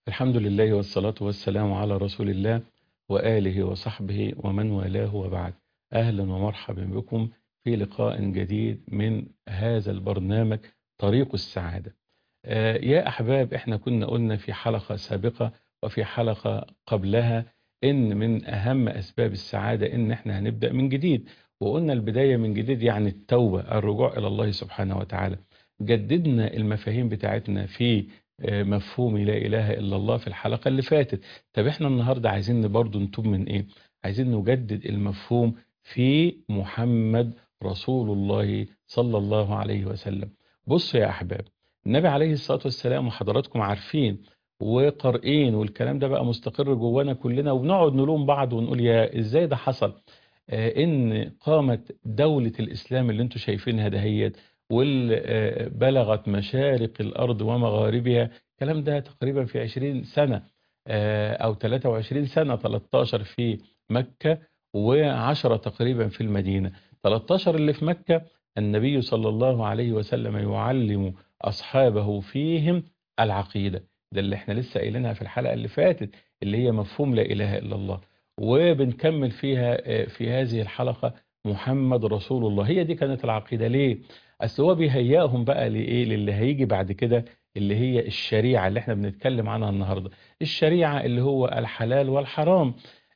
الحمد لله والصلاة والسلام على رسول الله وآله وصحبه ومن والاه وبعد أهلا ومرحبا بكم في لقاء جديد من هذا البرنامج طريق السعادة آه يا أحباب إحنا كنا قلنا في حلقة سابقة وفي حلقة قبلها إن من أهم أسباب السعادة إن إحنا هنبدأ من جديد وقلنا البداية من جديد يعني التوبة الرجوع إلى الله سبحانه وتعالى جددنا المفاهيم بتاعتنا في مفهوم لا إله إلا الله في الحلقة اللي فاتت طب احنا النهاردة عايزين برضو نتوب من ايه عايزين نجدد المفهوم في محمد رسول الله صلى الله عليه وسلم بصوا يا أحباب النبي عليه الصلاة والسلام وحضراتكم عارفين وقارئين والكلام ده بقى مستقر جوانا كلنا وبنقعد نلوم بعض ونقول يا ازاي ده حصل آه ان قامت دولة الإسلام اللي انتم شايفينها دهيت واللي بلغت مشارق الأرض ومغاربها الكلام ده تقريبا في 20 سنة أو 23 سنة 13 في مكة و10 تقريبا في المدينة 13 اللي في مكة النبي صلى الله عليه وسلم يعلم أصحابه فيهم العقيدة ده اللي احنا لسه قايلينها في الحلقة اللي فاتت اللي هي مفهوم لا إله إلا الله وبنكمل فيها في هذه الحلقة محمد رسول الله هي دي كانت العقيدة ليه اصل هو بيهيئهم بقى لايه للي هيجي بعد كده اللي هي الشريعه اللي احنا بنتكلم عنها النهارده الشريعه اللي هو الحلال والحرام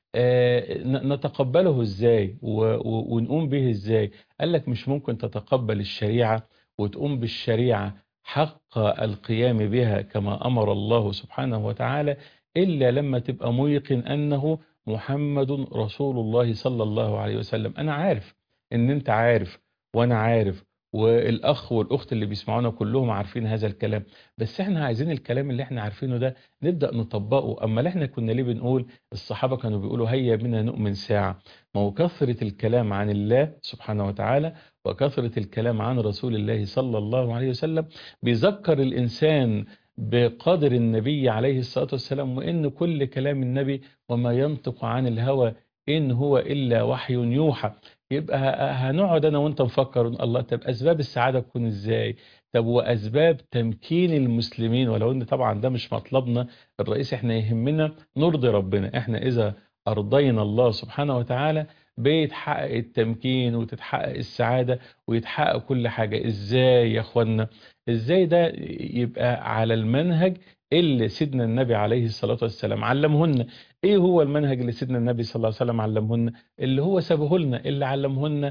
آه نتقبله ازاي ونقوم به ازاي قال لك مش ممكن تتقبل الشريعه وتقوم بالشريعه حق القيام بها كما امر الله سبحانه وتعالى الا لما تبقى ميقن انه محمد رسول الله صلى الله عليه وسلم انا عارف ان انت عارف وانا عارف والاخ والاخت اللي بيسمعونا كلهم عارفين هذا الكلام بس احنا عايزين الكلام اللي احنا عارفينه ده نبدا نطبقه اما احنا كنا ليه بنقول الصحابه كانوا بيقولوا هيا بنا نؤمن ساعه ما هو كثره الكلام عن الله سبحانه وتعالى وكثره الكلام عن رسول الله صلى الله عليه وسلم بيذكر الانسان بقدر النبي عليه الصلاه والسلام وان كل كلام النبي وما ينطق عن الهوى إن هو إلا وحي يوحى يبقى هنقعد أنا وأنت نفكر الله طب أسباب السعادة تكون إزاي طب وأسباب تمكين المسلمين ولو أن طبعا ده مش مطلبنا الرئيس إحنا يهمنا نرضي ربنا إحنا إذا أرضينا الله سبحانه وتعالى بيتحقق التمكين وتتحقق السعادة ويتحقق كل حاجة إزاي يا أخوانا إزاي ده يبقى على المنهج اللي سيدنا النبي عليه الصلاة والسلام علمهن ايه هو المنهج اللي سيدنا النبي صلى الله عليه وسلم علمهن اللي هو سابه لنا اللي علمهن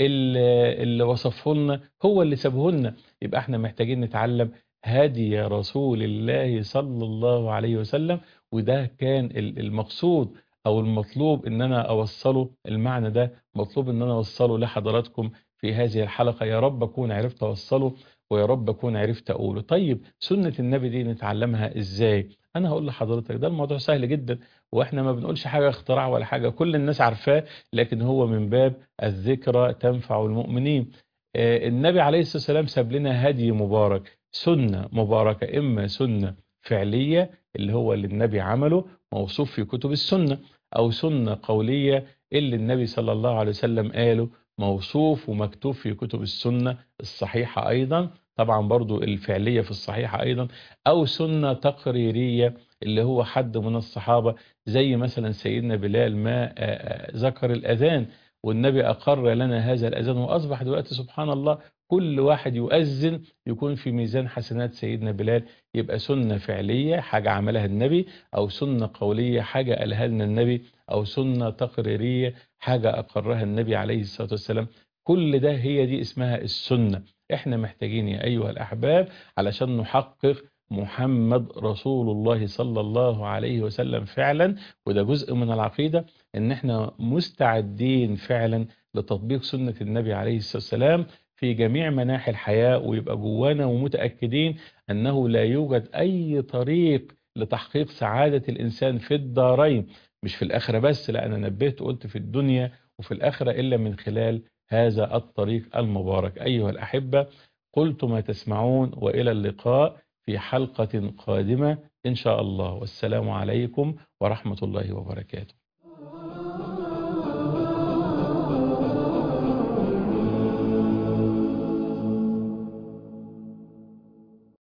اللي, اللي وصفه لنا هو اللي سابه لنا يبقى احنا محتاجين نتعلم هدي رسول الله صلى الله عليه وسلم وده كان المقصود او المطلوب ان انا اوصله المعنى ده مطلوب ان انا اوصله لحضراتكم في هذه الحلقة يا رب اكون عرفت اوصله ويا رب اكون عرفت اقوله طيب سنة النبي دي نتعلمها ازاي انا هقول لحضرتك ده الموضوع سهل جدا واحنا ما بنقولش حاجة اختراع ولا حاجة كل الناس عارفاه لكن هو من باب الذكرى تنفع المؤمنين آه النبي عليه الصلاة والسلام ساب لنا هدي مبارك سنة مباركة اما سنة فعلية اللي هو اللي النبي عمله موصوف في كتب السنة او سنة قولية اللي النبي صلى الله عليه وسلم قاله موصوف ومكتوب في كتب السنة الصحيحة أيضا طبعا برضو الفعلية في الصحيحة أيضا أو سنة تقريرية اللي هو حد من الصحابة زي مثلا سيدنا بلال ما ذكر الأذان والنبي أقر لنا هذا الأذان وأصبح دلوقتي سبحان الله كل واحد يؤذن يكون في ميزان حسنات سيدنا بلال يبقى سنة فعلية حاجة عملها النبي أو سنة قولية حاجة قالها لنا النبي أو سنة تقريرية حاجة أقرها النبي عليه الصلاة والسلام كل ده هي دي اسمها السنة احنا محتاجين يا أيها الأحباب علشان نحقق محمد رسول الله صلى الله عليه وسلم فعلا وده جزء من العقيدة ان احنا مستعدين فعلا لتطبيق سنة النبي عليه الصلاة والسلام في جميع مناحي الحياة ويبقى جوانا ومتأكدين أنه لا يوجد أي طريق لتحقيق سعادة الإنسان في الدارين مش في الآخرة بس لا أنا نبهت قلت في الدنيا وفي الآخرة إلا من خلال هذا الطريق المبارك أيها الأحبة قلت ما تسمعون وإلى اللقاء في حلقة قادمة إن شاء الله والسلام عليكم ورحمة الله وبركاته